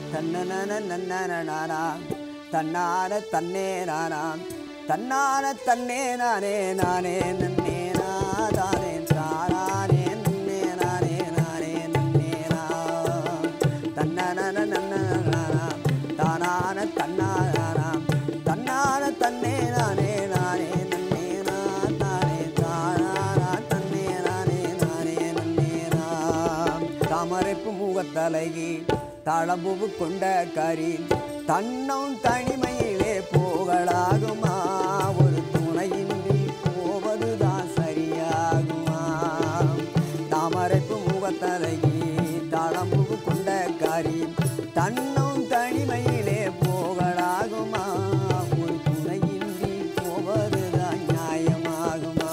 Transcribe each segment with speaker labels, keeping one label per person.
Speaker 1: தன்னன நன்னனானா தன்னான தன்னே நானா தன்னான தன்னே நானே நானே நன்னே நாதானே தானானே நன்னே நானே நானே நன்னே நா தன்னன நன்னனானா தானான தன்னானா தன்னான தன்னே நானே நானே நன்னே நா தானே தானானா தன்னே நானே நானே நன்னே நா தாமரைப்பு முகத்தலகி தாளம்பூவு கொண்ட கரி தன்னும் தனிமையிலே போகலாகுமா ஒரு துணையின்றி போவதுதான் சரியாகுமா தாமரைப்பு முகத்தலகி தாளம்பூவு கொண்ட கரி தன்னும் தனிமையிலே போகலாகுமா ஒரு துணையின்றி போவதுதான் நியாயமாகுமா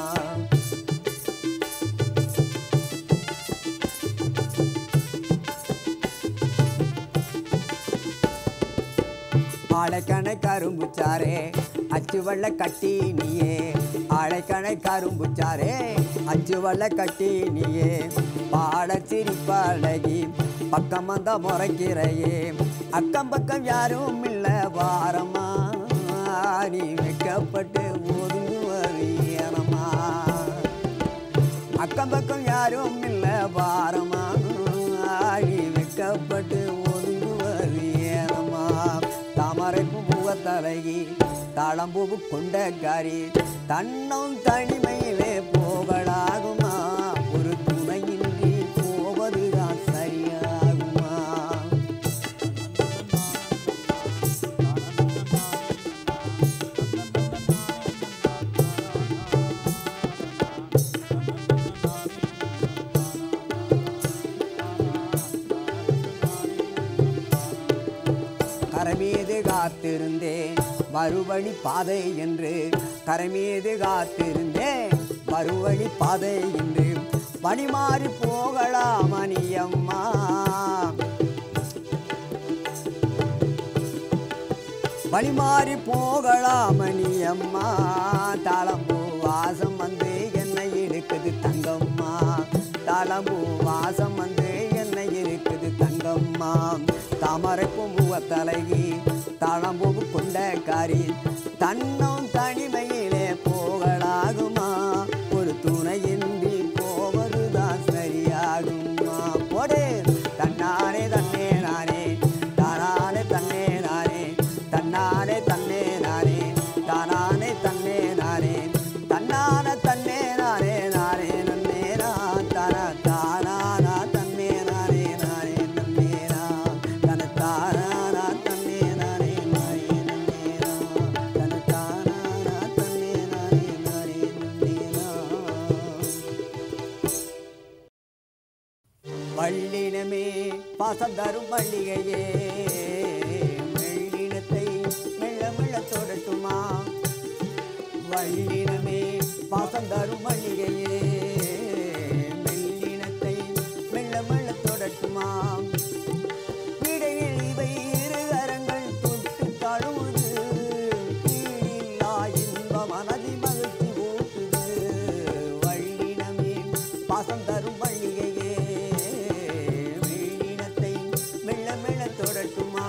Speaker 1: ஆளைக்கணை கரும்புச்சாரே அச்சு வள்ள கட்டி நீயே ஆளைக்கணை கரும்புச்சாரே அச்சு வள்ள கட்டி நீயே பாட சிரிப்பழகி பக்கம் வந்த முறைக்கிறையே அக்கம் பக்கம் யாரும் இல்ல வாரமா நீ வைக்கப்பட்டு ஒதுங்கு வரியனமா அக்கம் பக்கம் யாரும் இல்ல பாரமா ஆடி வைக்கப்பட்டு ஒதுங்குவது ஏனமா தாமரைப்பு முகத்தலகி தாளம்பூவு கொண்ட காரி தன்னும் தனிமையிலே போகலாகுமா ஒரு துணையின்றி போவதுதான் சரியாகுமா கரமீது காத்திருந்தேன் மறுவழி பாதை என்று கரமீது காத்திருந்தேன் மறுவழி பாதை என்று வழி மாறி போகலாம் அணியம்மா வழி மாறி போகலாம் அணியம்மா தாளம்பூ வாசம் வந்து என்னை இருக்குது தங்கம்மா தாளம்பூ வாசம் வந்து என்னை இருக்குது தங்கம்மா தாமரை பூம்புவ தலைகி தாளம்பூவு கொண்ட காரி தன்னும் தனிமையிலே போகலாகுமா ஒரு துணையின்றி போவதுதான் சரியாகுமா போடு தன்னானே தன்னே நானே தானானே தன்னே நானே தன்னானே தன்னே நானே தானானே தன்னே நானே தன்னான தன்னே நானே நானே நன்னே நான் தன தானானா தன்னே நானே நானே நன்னே நான் தன தானானா தன்னே நானே நானே நன்னே நான் தன தானானா தன்னே நானே நானே நன்னே நான் வள்ளினமே பாசம் தரும் மல்லிகையே மெல்லினத்தை மெல்ல மெல்ல தொடட்டுமா வள்ளினமே பாசம் தரும் மல்லிகையே மெல்லினத்தை மெல்ல மெல்ல தொடட்டுமா இடையில் இவை இரு கரங்கள் தொட்டு தழுவுது கீழில்லா இன்ப மனதி மகிழ்ச்சி ஊட்டுது வள்ளினமே பாசம் தரும் மல்லிகையே வெள்ளினத்தை மெல்ல மெல்ல தொடட்டுமா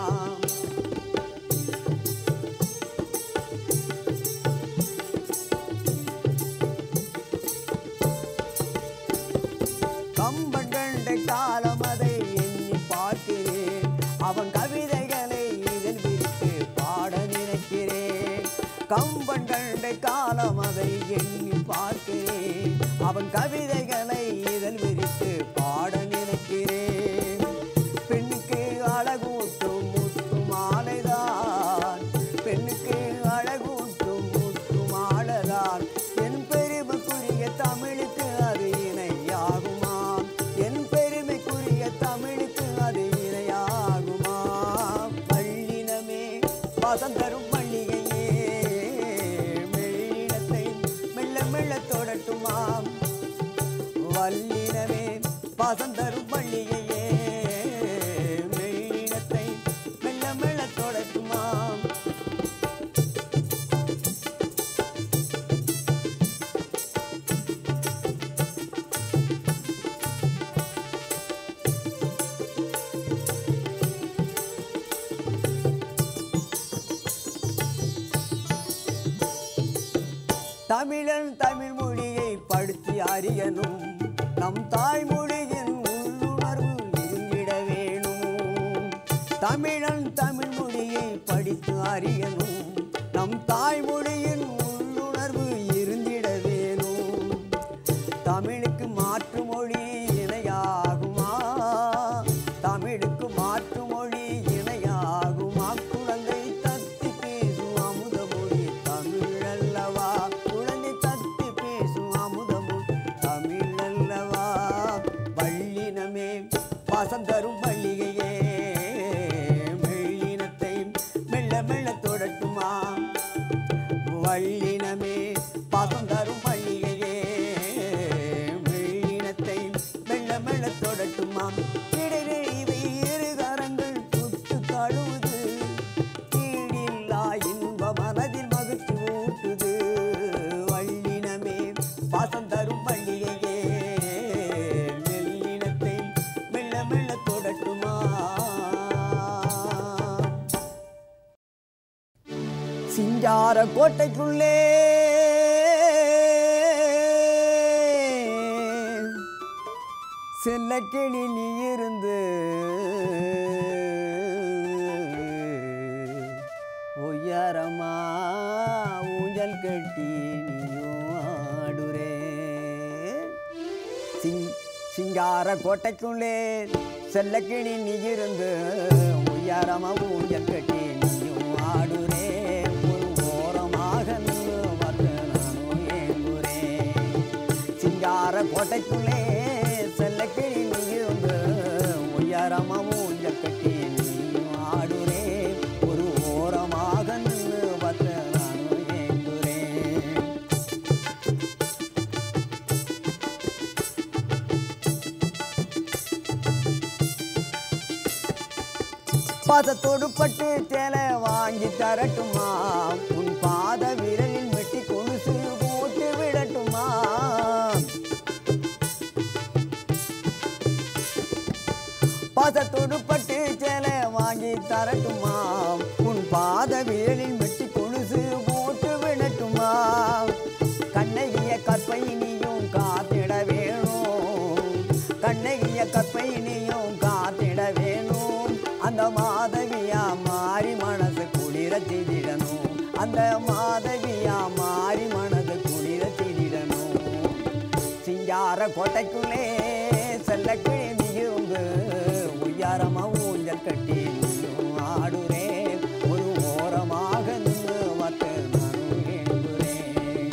Speaker 1: கம்பன் கண்ட காலம் அதை எண்ணி பார்க்கிறேன் அவன் கவிதைகளை இதழ் விரித்து பாட நினைக்கிறேன் கம்பன் கண்ட காலம் அதை எண்ணி பார்க்கிறேன் அவன் கவிதைகளை இதழ் விரித்து பாட நினைக்கிறேன் பெண்ணுக்கு அழகூட்டும் முத்து மாலைதான் பெண்ணுக்கு அழகூட்டும் முத்து மாலைதான் என் பெருமைக்குரிய தமிழுக்கு அது இணையாகுமா என் பெருமைக்குரிய தமிழுக்கு அது இணையாகுமா பள்ளினமே வசந்தரும் மல்லிகையே மெல்லினத்தை மெல்ல மெல்ல தொடட்டுமா வல்லினமே வசந்தரும் தமிழன் தமிழ் மொழியை படித்து அறியணும் நம் தாய்மொழியின் உள்ளுணர்வு இருந்திட வேணும் தமிழன் தமிழ் மொழியை படித்து அறியணும் நம் தாய்மொழியின் உள்ளுணர்வு இருந்திட வேணும் தமிழுக்கு மாற்று மொழி இணையாகுமா தமிழுக்கு மாற்று மொழி இணையாகுமா குழந்தை தத்தி பேசும் அமுத மொழி தமிழ் அல்லவா குழந்தை தத்தி பேசும் அமுத மொழி தமிழ் அல்லவா வள்ளினமே பாசம் தரும் பள்ளிகையே மெல்லினத்தை மெல்ல மெல்ல தொடட்டுமா வள்ளினமே பாசம் தரும் பள்ளிகையே மெல்லினத்தை மெல்ல மெல்ல தொடட்டுமா இடையிலே இவை இரு கரங்கள் சுட்டு தழுவுது கீழில்லா இன்ப மனதில் மகிழ்ச்சி ஊட்டுது வள்ளினமே பாசம் தரும் பள்ளிகையே மெல்லினத்தை மெல்ல மெல்ல தொடட்டுமா சிங்கார கோட்டைக்குள்ளே செல்லக்கிளி நீ இருந்து ஒய்யாரமா ஊஞ்சல் கட்டி நீயும் ஆடுறே சிங் சிங்கார கோட்டைக்குள்ளே செல்லக்கிளி நீ இருந்து உயரமா ஊஞ்சல் கட்டி நீயும் ஆடுறே ஒரு ஓரமாக நின்று பார்த்து நானும் ஏங்குறேன் சிங்கார கோட்டைக்குள்ளே செல்லக்கிளி நீ இருந்து உயரமா ஊஞ்சல் கட்டி நீயும் ஆடுறே ஒரு ஓரமாக நின்று பார்த்து நானும் ஏங்குறேன் பாசத்தோடு பட்டு சேலை வாங்கி தரட்டுமா உன் பாத விரலில் வெட்டி கொலுசு போட்டு விடட்டுமா பாசத்தோடு பட்டு சேலை வாங்கி தரட்டுமா உன் பாத விரலில் வெட்டி கொலுசு போட்டு விடட்டுமா கண்ணகிய கற்பை நீயும் காத்திட வேணும் கண்ணகிய கற்பை நீயும் காத்திட வேணும் அந்த மாதவியா மாறி மனசு குளிர செய்திடணும் அந்த மாதவியா மாறி மனது குளிர செய்திடணும் சிங்கார கோட்டைக்குள்ளே செல்ல கிழமி இருந்து உயரமா ஊஞ்சல் கட்டி நீயும் ஆடுறே ஒரு ஓரமாக நின்று மத்த நானும் ஏங்குறேன்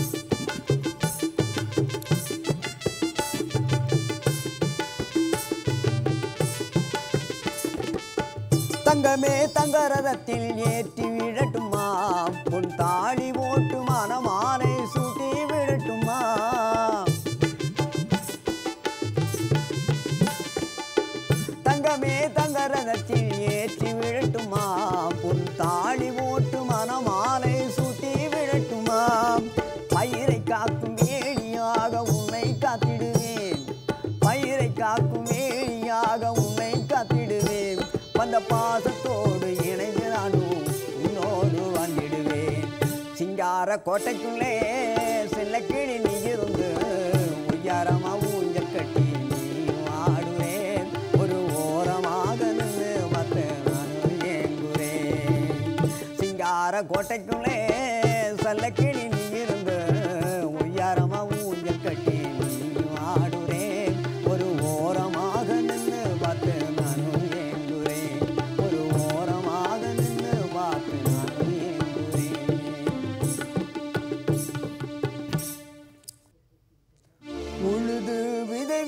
Speaker 1: தங்கமே தங்க ரதத்தில் ஏற்றி விடட்டுமா உன் தாலி போட்டு மனமாலை சூட்டி விடட்டுமா தங்கமே தங்க ரதத்தில் ஏற்றி விடட்டுமா உன் தாலி போட்டு மனமாலை சூட்டி விடட்டுமா பயிரை காக்கும் வேலியாக உன்னை காத்திடுவேன் பயிரை காக்கும் வேலியாக உன்னை காத்திடுவேன் வந்த பாசத்தோடு இணைந்து நானும் உன்னோடு வாழ்ந்திடுவேன் சிங்கார கோட்டைக்குள்ளே செல்ல கிளி நீ இருந்து உயரமா ஊஞ்சல் கட்டி நீயும் ஆடுவேன் ஒரு ஓரமாக நின்று மத்த நானும் ஏங்குறேன் சிங்கார கோட்டைக்குள்ளே செல்ல கிளி நீ இருந்து உயரமா ஊஞ்சல் கட்டி நீயும் ஆடுறேன் ஒரு ஓரமாக நின்று பார்த்து நானும் ஏங்குறேன் ஒரு ஓரமாக நின்று பார்த்து நானும் ஏங்குறேன் உழுது விதை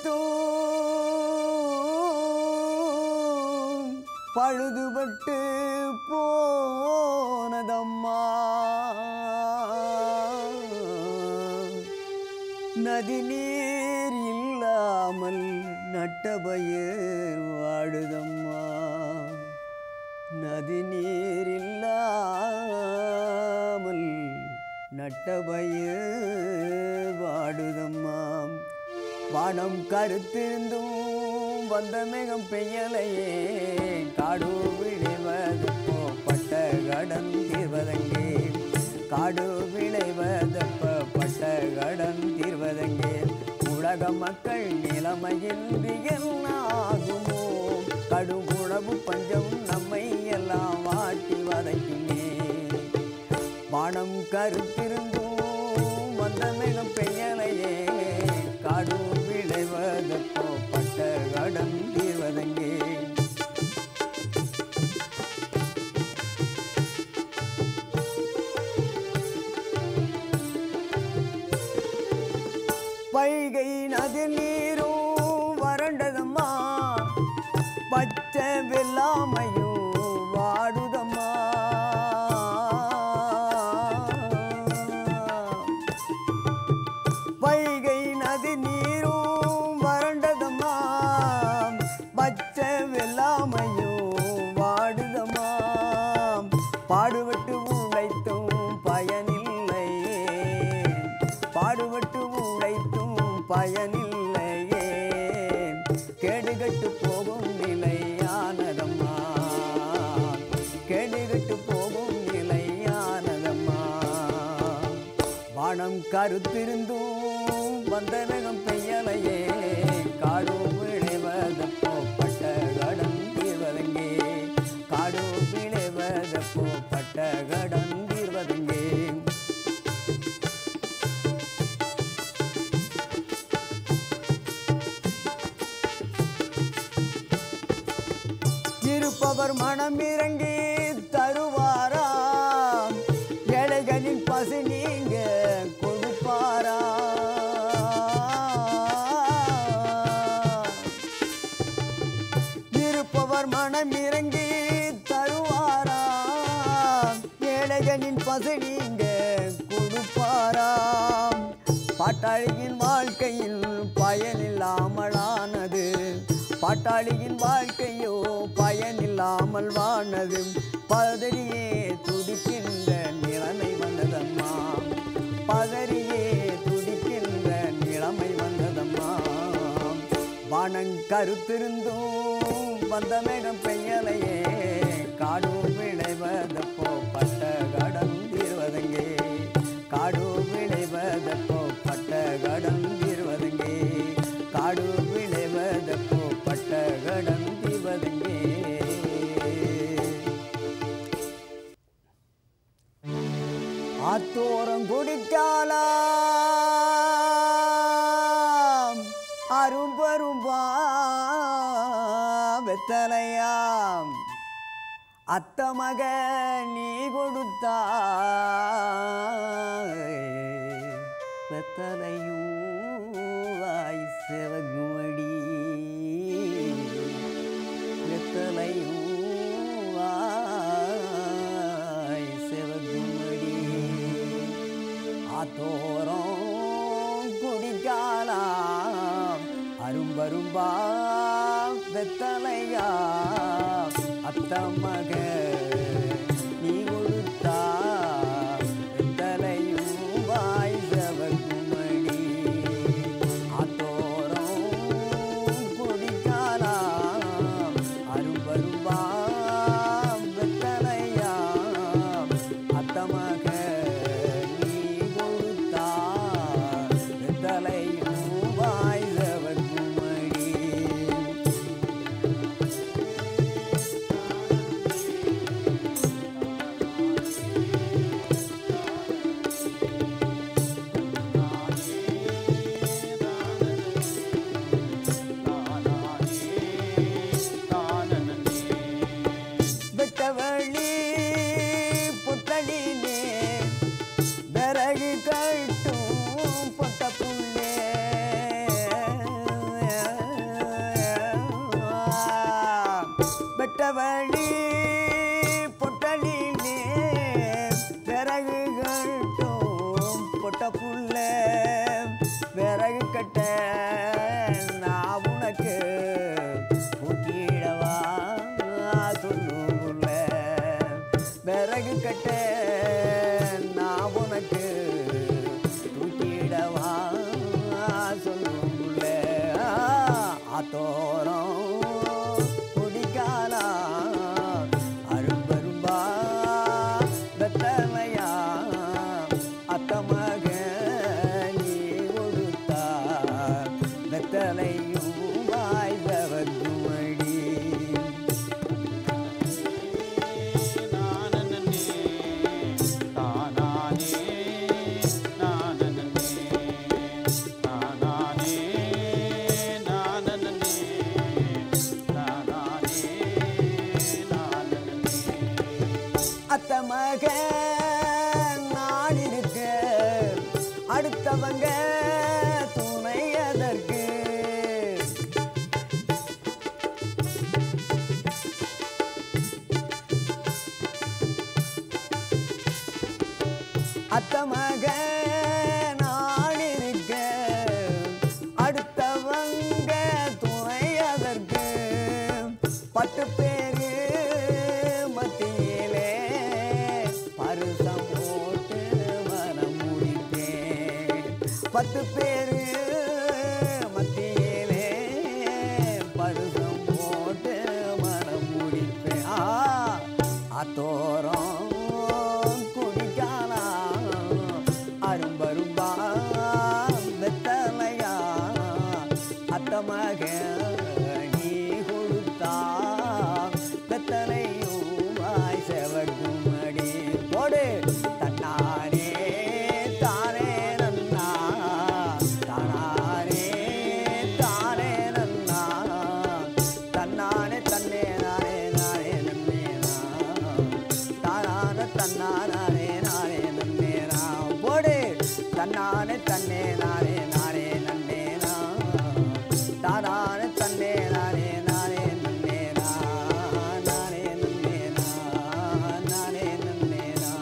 Speaker 1: விதைத்தோம் பழுதுபட்டு போனதம்மா நதி நீர் இல்லாமல் நட்ட பயிர் வாடுதம்மா நதி நீர் இல்லாமல் நட்ட பயிர் வாடுதம்மா வானம் கருத்திருந்தும் வந்த மேகம் பெய்யலையே காடு விளைவது பட்ட கடன் தீர்வதங்கே காடு விளைவதப்பட்ட கடன் தீர்வதெங்கே உலக மக்கள் நிலைமையின்றி என்னாகுமோ கடும் உணவு பஞ்சம் நம்மை எல்லாம் வாட்டி வதைக்குமே வானம் கருத்திருந்தும் வந்த மிகம் பெய்யலையே காடு விளைவதப்போ பட்ட கடன் தீர்வதெங்கே வைகை நதி நீரும் வறண்டதம்மா பச்சை வெள்ளாமையும் வாடுதம்மா வைகை நதி நீரும் வறண்டதம்மா பச்சை வெள்ளாமையும் வாடுதம்மா பாடுபட்டு உழைத்தும் பயனில்லையே பாடுபட்டு உழைத்தும் பயனில்லையே கேடுகட்டு போகும் நிலையானதம்மா கேடுகட்டு போகும் நிலையானதம்மா வானம் கருத்திருந்தும் வந்த வேகம் பெய்யலையே காடு விளைவதப்போ பட்ட கடன் தீர்வதங்கே காடு விளைவதப்போ பட்ட கடன் தீர்வதங்கே இருப்பவர் மனம் இறங்கி தருவாரா ஏழைகளின் பசு நீங்க கொடுப்பாரா இருப்பவர் மனம் இறங்கி தருவாரா ஏழைகளின் பசு நீங்க கொடுப்பாராம் பாட்டாளியின் வாழ்க்கையில் பயனில்லாமலானது பாட்டாளியின் வாழ்க்கையோ பயனில்லாமல் வானது பதறியே துடிக்கின்ற நிலைமை வந்ததம்மா பதறியே துடிக்கின்ற நிலைமை வந்ததம்மா வானங் கருத்திருந்தும் வந்த மேகம் பெய்யலையே காடு விளைவதப்போ பட்ட கடன் தீர்வதங்கே காடு விளைவதப்போ பட்ட கடன் தீர்வதங்கே காடு விளைவதப்போ பட்ட கடன் தீர்வதங்கே ஆத்தோரம் குடிக்காலாம் அரும்பரும்பா வெத்தலையாம் அத்த மக நீ கொடுத்தா வெத்தலையும் வாய் செவகுமடி வெத்தலையும் வாய் செவகுமடி ஆத்தோரம் குடிக்காலாம் அரும்பரும்பா வெத்தலையா அத்த மக நீ கொடுத்தா வெத்தலையும் வாய் செவகுமடி ஆத்தோரம் குடிக்காலாம் அரும்பரும்பா வெத்தலையா அத்தமாக நீ கொடுத்தா வெத்தலையும் வாய் செவகுமடி வெட்டவழி புத்தடிலே விறகு கட்டும் பொட்ட புள்ளே வெட்டவழி பொட்டலிலே விறகு கட்டும் பொட்ட புள்ளே விறகு கட்ட நான் உனக்கு ஊட்டிடவா சொல்லுள்ள விறகு கட்ட நான் உனக்கு தூக்கிடவா சொல்லுள்ள ஆத்தோரம் குடிக்காலாம் மக நான் இருக்க அடுத்தவங்க துணை அதற்கு அத்தமக நான் இருக்க அடுத்தவங்க துணை அதற்கு பத்து பேரு மத்தியிலே பருசம் போட்டு மனம் முடிப்பேன் பத்து பேரு மத்தியிலே பருசம் போட்டு மனம் முடிப்பேன் ஆ அத்தோரம் குடிக்கலாம் அரும்பரும்பா வெத்தலையா அத்தமாக நீ கொடுத்தா வெத்தலையும் வாய் செவக்கும் அடி போடு தன்னாரே தானே நன்னா தானாரே தானே நன்னா தன்னானே தன்னே நானே நானே நன்னே தானான தன்னானே நானே நன்னே போடு தன்னானே தன்னே நானே நானே நன்னே தானான தன்னே நானே நானே நன்னே நானே நன்னே நானே நன்னே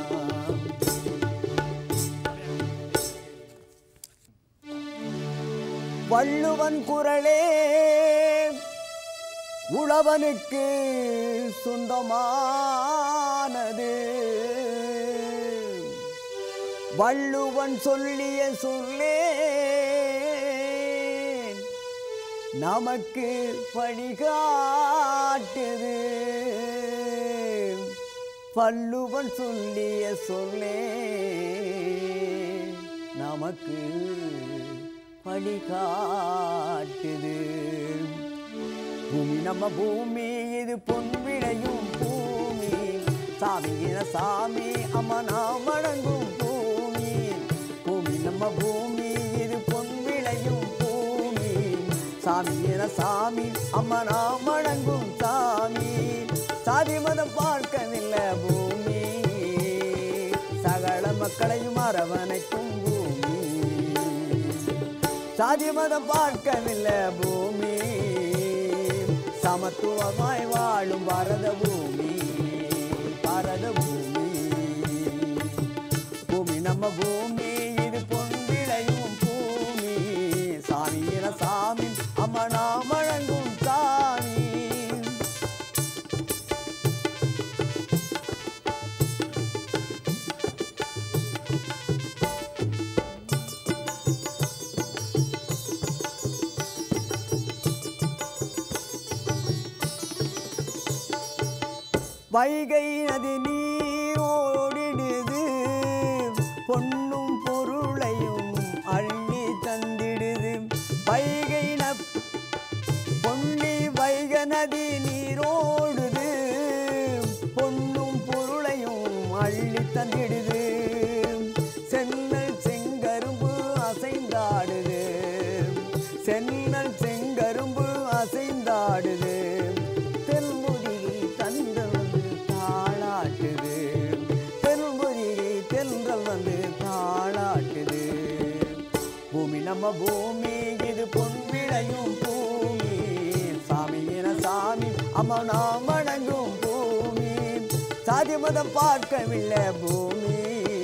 Speaker 1: வள்ளுவன் குரலே உழவனுக்கு சொந்தமானது வள்ளுவன் சொல்லிய சொல்லே நமக்கு வழிகாட்டுது வள்ளுவன் சொல்லிய சொல்லே நமக்கு வழிகாட்டுது பூமி நம்ம பூமி இது பொன் விளையும் பூமி சாமியின சாமி அம்மா நாம் வணங்கும் பூமி பூமி நம்ம பூமி இது பொன் விளையும் பூமி சாமியின சாமி அம்மா நாம் வணங்கும் சாமி சாதி மதம் பார்க்கவில்லை பூமி சகல மக்களையும் அரவணைக்கும் பூமி சாதி மதம் பார்க்கவில்லை பூமி சமத்துவமாய் வாழும் பாரத பூமி பாரத பூமி பூமி நம்ம பூமி இது பொன் விளையும் பூமி சாமியின சாமி அம்மா நாம் வழங்கும் சாமி வைகை நதி நீர் ஓடிடுது பொன்னும் பொருளையும் அள்ளி தந்திடுது வைகை ந பொன்னி வைக நதி நீரோடுது பொன்னும் பொருளையும் அள்ளி தந்திடுது சென்னல் செங்கரும்பு அசைந்தாடுது சென்னல் செங்கரும்பு அசைந்தாடுது தென்முதிகை தந்தல் வந்து தாளாட்டுது தென்முதிகை தென்றல் வந்து தாளாட்டுது பூமி நம்ம பூமி இது பொன் விளையும் பூமி சாமியின சாமி அம்மா நாம் வணங்கும் பூமி சாதி மதம் பார்க்கவில்லை பூமி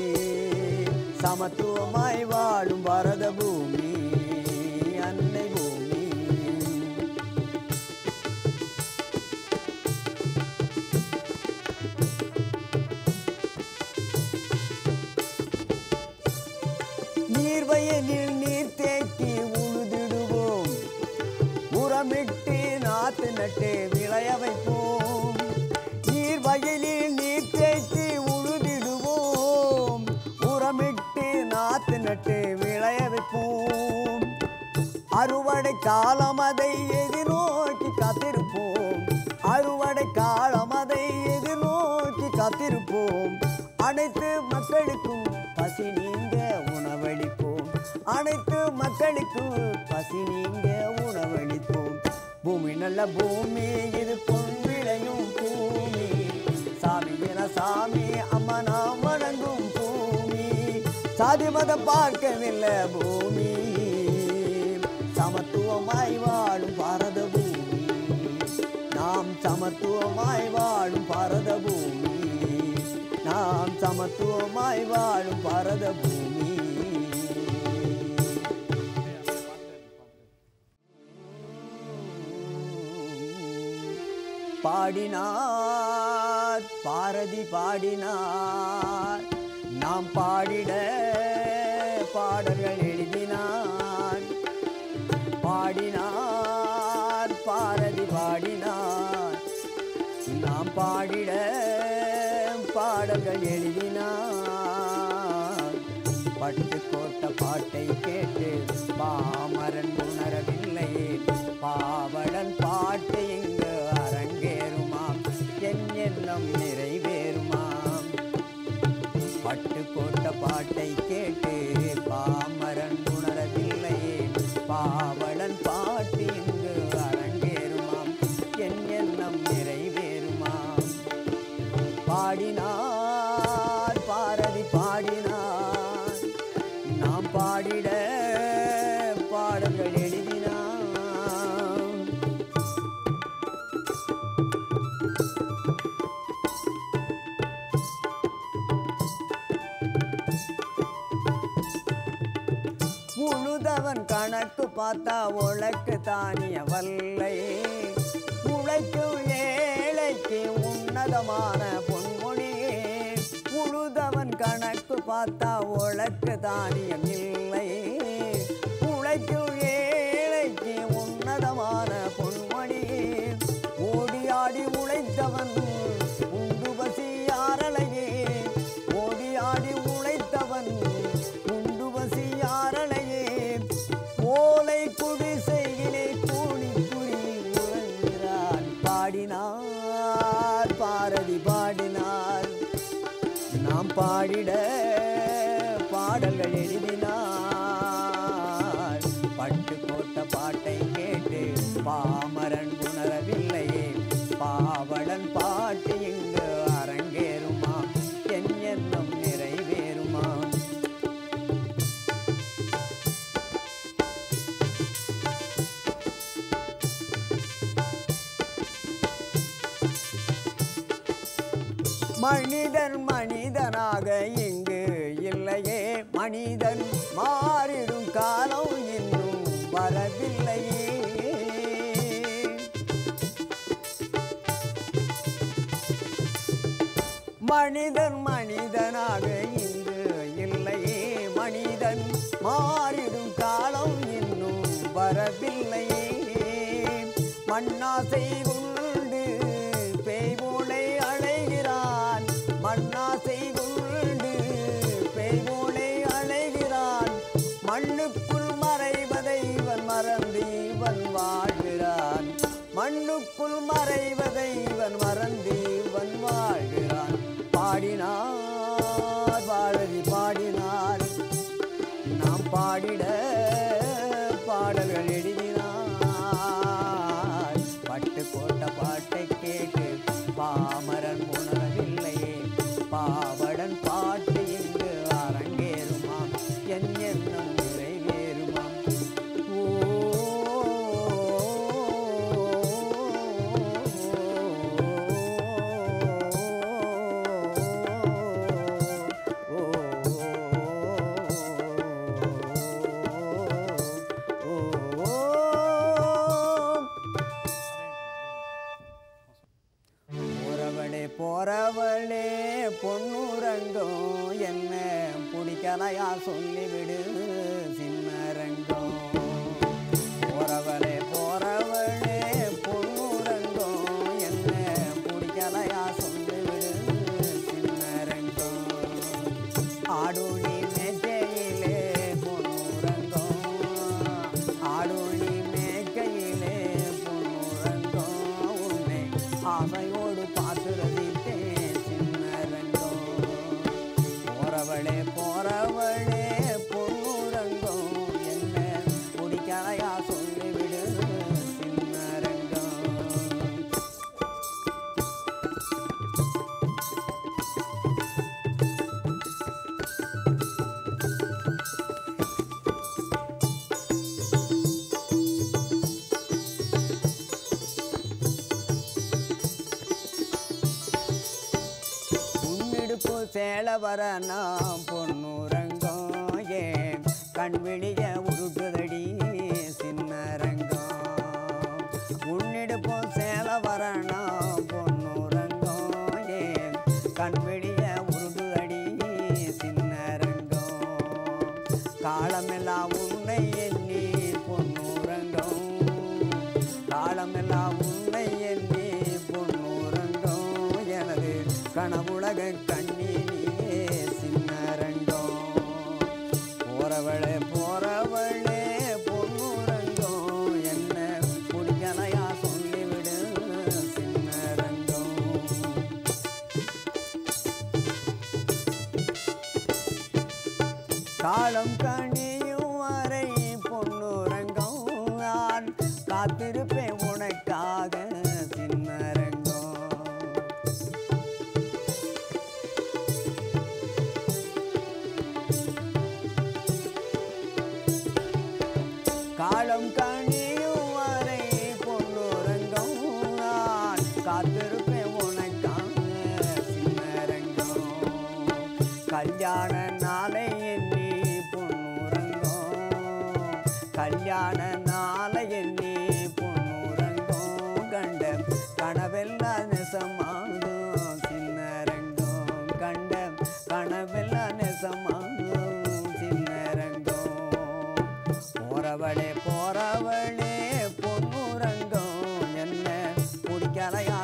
Speaker 1: சமத்துவமாய் வாழும் பாரத பூமி அன்னை பூமி நீர்வயலில் நீர் தேக்கி உழுதிடுவோம் உரமிட்டு நாத்து நட்டு விளைய வைப்போம் நீர் வயலில் நீர் தேக்கி உழுதிடுவோம் உரமிட்டு நாத்து நட்டு விளைய வைப்போம் அறுவடை காலம் அதை எதிர்நோக்கி காத்திருப்போம் அறுவடை காலம் அதை எதிர்நோக்கி காத்திருப்போம் அனைத்து மக்களுக்கும் பசி நீங்க உணவளிப்போம் அனைத்து மக்களுக்கும் பசி நீங்க உணவளிப்போம் பூமி நல்ல பூமி இது பொன் விளையும் பூமி சாமி என சாமி அம்மா மதம் பார்க்கவில்லை பூமி சமத்துவமாய் வாழும் பாரத பூமி நாம் சமத்துவமாய் வாழும் பாரத பூமி நாம் சமத்துவமாய் வாழும் பாரத பூமி பாடினார் பாரதி பாடினார் நாம் பாடிட பாடல்கள் எழுதினார் பாடினார் பாரதி பாடினார் நாம் பாடிட பாடல்கள் எழுதினார் பட்டு கோட்ட பாட்டை கேட்டு பாமரன் உணரவில்லையே பாவலன் பாட்டு இங்கு அரங்கேறுமாம் என் எண்ணம் நிறைவேறுமாம் பட்டு கோட்ட பாட்டை கேட்டு பாமரன் உணரவில்லையே பாவலன் பாட்டு இங்கு அரங்கேறுமாம் என் எண்ணம் நிறைவேறுமாம் பாடினார் பாரதி பாடினார் நாம் பாடிட பாடல்கள் எழுதினார் உழுதவன் கணக்கு பார்த்தா உழைக்கு தானிய வல்லையே உழைக்கும் ஏழைக்கு உன்னதமான பொன்மொழியே உழுதவன் கணக்கு பார்த்தா உழைக்கு தானியம் இல்லையே உழைக்கும் ஏழைக்கு உன்னதமான பொன்மொழியே ஓடி ஆடி உழைத்தவன் உண்டு பசி யாரலையே ஓடி ஆடி உழைத்தவன் உண்டு பசி யாரலையே ஓலை குடிசையிலே கூடி குடி உறங்குகிறான் பாடினார் பாரதி பாடினார் நாம் பாடிட பாடல்கள் எழுதினார் பட்டு போட்ட பாட்டை கேட்டு பாமரன் உணரவில்லையே பாவலன் பாட்டு இங்கு அரங்கேறுமா என் எண்ணம் நிறைவேறுமா மனிதன் மனிதனாக இங்கு இல்லையே மனிதன் மாறிடும் காலம் இன்னும் வரவில்லையே மனிதன் மனிதனாக இங்கு இல்லையே மனிதன் மாறிடும் காலம் இன்னும் வரவில்லையே மண்ணாசை உண்டு பேய் போலை அழைகிறான் மண்ணாசை உண்டு பேய் போலை அழைகிறான் மண்ணுக்குள் மறைவதை இவன் மறந்து இவன் வாழ்கிறான் மண்ணுக்குள் மறைவதை இவன் மறந்து இவன் வாழ்கிறான் பாடினார் பாரதி பாடினார் நாம் பாடிட பாடல்கள் எழுதினார் பட்டு போட்ட பாட்டை கேட்டு பாமரன் உணரவில்லையே பாவடன் பாட்டு இங்கு அரங்கேறுமாம் என் எண்ணம் நிறைவேறுமாம் ஓ போறவளே போறவளே பொன்னுரங்கம் என்ன பிடிக்கலையா சொல்லிவிடு சின்னரங்கம் போறவளே போறவளே பொன்னுரங்கம் என்ன பிடிக்கலையா சொல்லிவிடு சின்னரங்கம் ஆடுழி மேஜையிலே பொன்னுரங்கம் ஆடுழி மேஜையிலே பொன்னுரங்கம் உன்னை ஆசையோடு பார்த்து ரசித்தேன் சின்னரங்கம் போறவளே போறவளே பொன்னுரங்கம் என்ன பிடிக்கலையா சொல்லிவிடு சின்னரங்கம் சேல வர நான் பொன்னுரங்கம் ஏன் கண் விழிய உருட்டுதடி சின்னரங்கம் உன்னிடுப்போ சேல வர நான் பொன்னுரங்கம் ஏன் கண் விழிய உருட்டுதடி சின்னரங்கம் காலமெல்லாம் உன்னை எண்ணி பொன்னுரங்கம் காலமெல்லாம் உன்னை எண்ணி பொன்னுரங்கம் எனது கனவுலக கண்ணினியே சின்னரங்கம் போறவளே போறவளே பொன்னுரங்கம் என்ன குடிக்கலையா சொல்லிவிடு சின்னரங்கம் காலம் கணியும் வரை பொன்னுரங்கம் நான் காத்திருப்பேன் உனக்காக சின்னரங்கம் காலம் கணியும் வரை பொன்னுரங்கம் நான் காத்திருப்பேன் உனக்காக சின்னரங்கம் கல்யாண நாளை எண்ணி பொன்னுரங்கம் கல்யாண நாளை எண்ணி பொன்னுரங்கம் கண்ட கனவெல்லாம் நெசமாகும் சின்னரங்கம் கண்ட கனவெல்லாம் நெசமாகும் சின்னரங்கம் போறவளே போறவளே பொன்னுரங்கம் என்ன பிடிக்கலையா